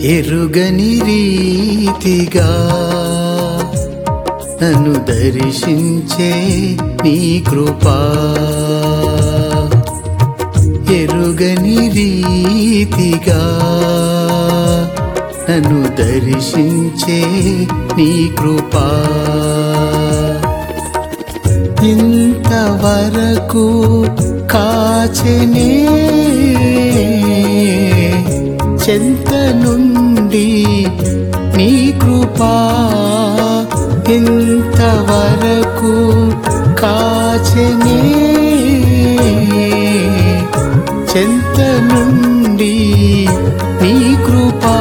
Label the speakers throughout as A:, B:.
A: ఎరుగని రీతిగా నన్ను దర్శించే నీ కృపా ఎరుగని రీతిగా నన్ను దర్శించే నీ కృపా ఇంతవరకు కాచెనే చెంత నుండి నీ కృపా ఇంతవరకు కాచెనే చెంత నుండి నీ కృపా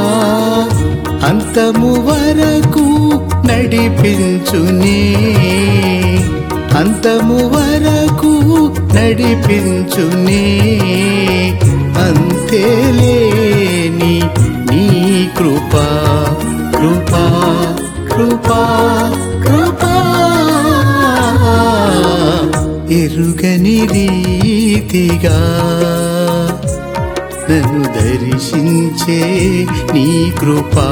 A: అంతము వరకు నడిపించునే అంతము వరకు నడిపించునే అంతేలేని నీ కృపా కృపా కృపా కృపా ఎరుగని రీతిగా నన్ను దర్శించే నీ కృపా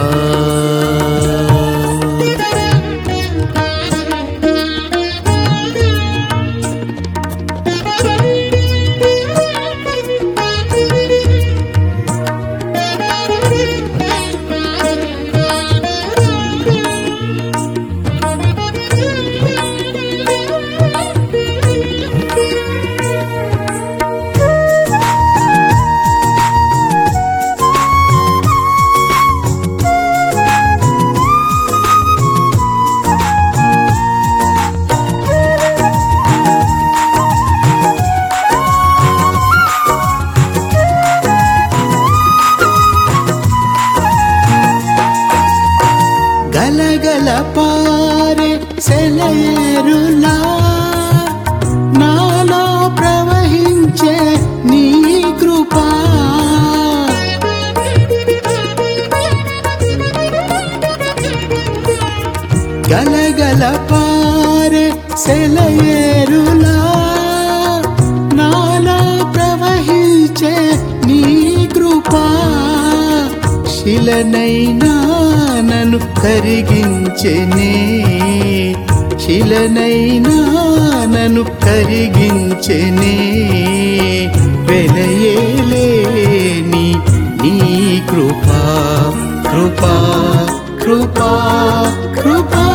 A: గలగల పారే సెలయేరులా నాలో ప్రవహించే నీ కృపా గలగల పారే సెలయేరులా నాలో ప్రవహించే నీ కృపా శిలనైనా నన్ను కరిగించెనే శిలనైనా నన్ను కరిగించెనే వెలయేలేని నీ కృపా కృపా కృపా కృపా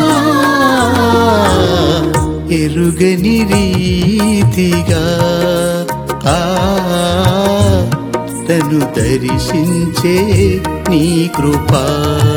A: ఎరుగని రీతిగా ఆ తను దర్శించే నీ కృపా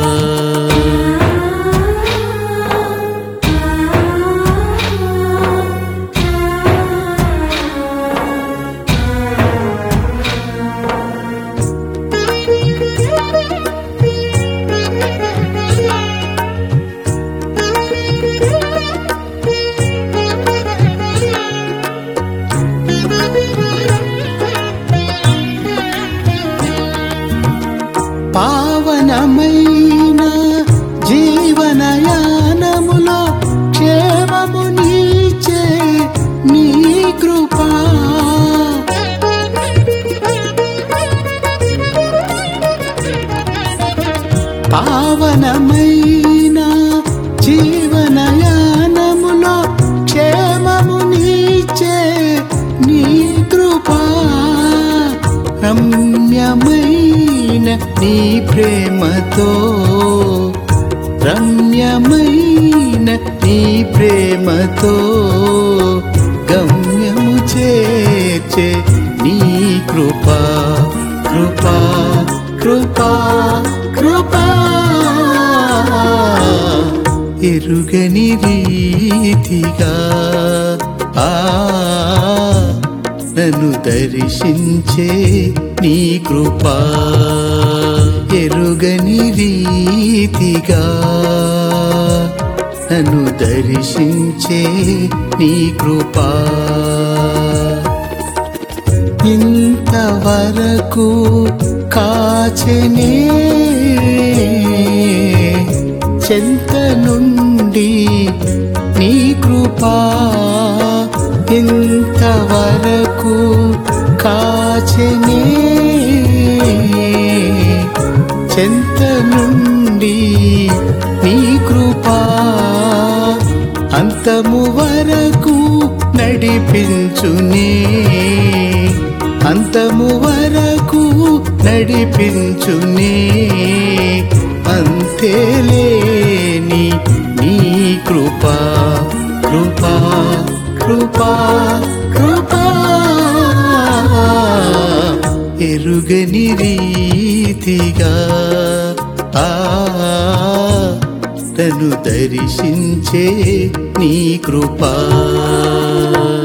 A: పావనమైన జీవనయానములో క్షేమము నీచే నీ కృపా పావనమైన జీవనయానములో క్షేమము నీచే నీ కృపా రమ్యమైన నీ ప్రేమతో రమ్యమైన నీ ప్రేమతో గమ్యము చేర్చే నీ కృపా కృపా కృపా కృపా ఎరుగని రీతిగా ఆ నన్ను దర్శించే నీ కృపా ఎరుగని రీతిగా నన్ను దర్శించే నీ కృపా ఇంతవరకు కాచెనే చెంత నుండి నీ కృపా ఇంతవరకు కాచెనే చెంత నుండి నీ కృపా అంతము వరకు నడిపించునే అంతము వరకు నడిపించునే అంతేలేని నీ కృపా కృపా కృపా కృపా ఎరుగని రీతిగా ఆ తను దర్శించే నీ కృపా